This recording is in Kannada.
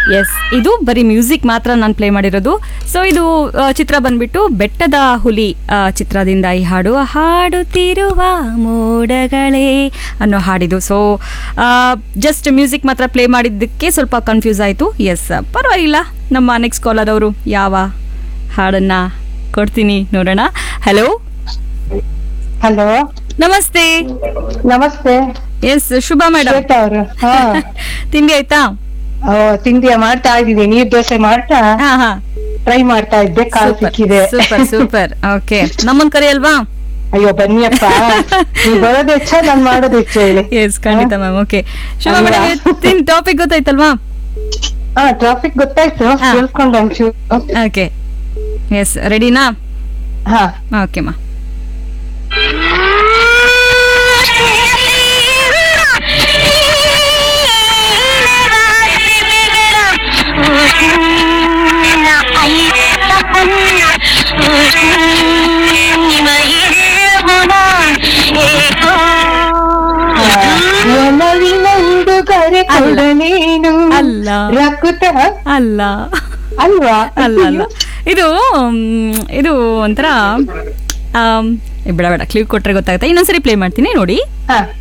ಎಸ್ ಇದು ಬರೀ ಮ್ಯೂಸಿಕ್ ಮಾತ್ರ ನಾನು ಪ್ಲೇ ಮಾಡಿರೋದು ಸೊ ಇದು ಆ, ಚಿತ್ರ ಬಂದ್ಬಿಟ್ಟು ಬೆಟ್ಟದ ಹುಲಿ ಆ, ಚಿತ್ರದಿಂದ ಈ ಹಾಡು ಹಾಡುತ್ತಿರುವ ಮೋಡಗಳೇ ಅನ್ನೋ ಹಾಡಿದು ಸೊ ಜಸ್ಟ್ ಮ್ಯೂಸಿಕ್ ಮಾತ್ರ ಪ್ಲೇ ಮಾಡಿದ್ದಕ್ಕೆ ಸ್ವಲ್ಪ ಕನ್ಫ್ಯೂಸ್ ಆಯಿತು ಎಸ್ ಪರವಾಗಿಲ್ಲ ನಮ್ಮ ನೆಕ್ಸ್ಟ್ ಕಾಲರ್ ಅವರು ಯಾವ ಹಾಡನ್ನ ಕೊಡ್ತೀನಿ ನೋಡೋಣ ಹಲೋ ಹಲೋ ನಮಸ್ತೆ ನಮಸ್ತೆ ಎಸ್ ಶುಭ ಮೇಡಮ್ ಶ್ವೇತಾ ಅವರು ಹಾ ತಿಂಡಿ ಆಯ್ತಾ ಓ, ತಿಂಡಿಯ ಮಾಡ್ತಾ ಇದ್ದೀನಿ ನೀರ್ ದೋಸೆ ಮಾಡ್ತಾ ಹಾ ಹಾ ಟ್ರೈ ಮಾಡ್ತಾ ಇದ್ದೆ ಕಾಲ್ ಸಿಕ್ಕಿದೆ ಸೂಪರ್ ಸೂಪರ್ ಓಕೆ ನಮ್ಮನ್ ಕರಿ ಅಲ್ವಾ ಅಯ್ಯೋ ಬನ್ನಿಯಪ್ಪ ನೀವ್ ಬರೋದು ಹೆಚ್ಚ ನಾನ್ ಮಾಡೋದು ಹೆಚ್ಚ ಹೇಳಿ ಎಸ್ ಖಂಡಿತ ಮ್ಯಾಮ್ ಓಕೆ ಶುಭ ಅಲ್ವಾ? ಮೇಡಮ್ ತಿನ್ ಟಾಪಿಕ್ ಗೊತ್ತಾಯ್ತಲ್ವಾ ಹಾ ಟ್ರಾಫಿಕ್ ಗೊತ್ತಾಯ್ತು ಹಾ. ಕೇಳ್ಕೊಂಡೆ ಒಂಚೂರು ಓಕೆ ಎಸ್ ರೆಡಿನಾ ಹಾ ಓಕೆ ಮಾ ಒಲವಿನ ಉಡುಗೊರೆ ಅಲ್ಲ. ಕೊಡ ನೀನು ಅಲ್ಲ. ರಕುತ ಅಲ್ಲ ಅಲ್ವಾ ಅಲ್ಲ ಅಲ್ಲ ಇದು ಮ್, ಇದು ಒಂಥರ ಆಮ್, ಏ, ಬೇಡ ಬೇಡ ಕ್ಲೀವ್ ಕೊಟ್ರೆ ಗೊತ್ತಾಗುತ್ತೆ ಇನ್ನೊಂದ್ಸರಿ ಪ್ಲೇ ಮಾಡ್ತೀನಿ ನೋಡಿ ಹಾ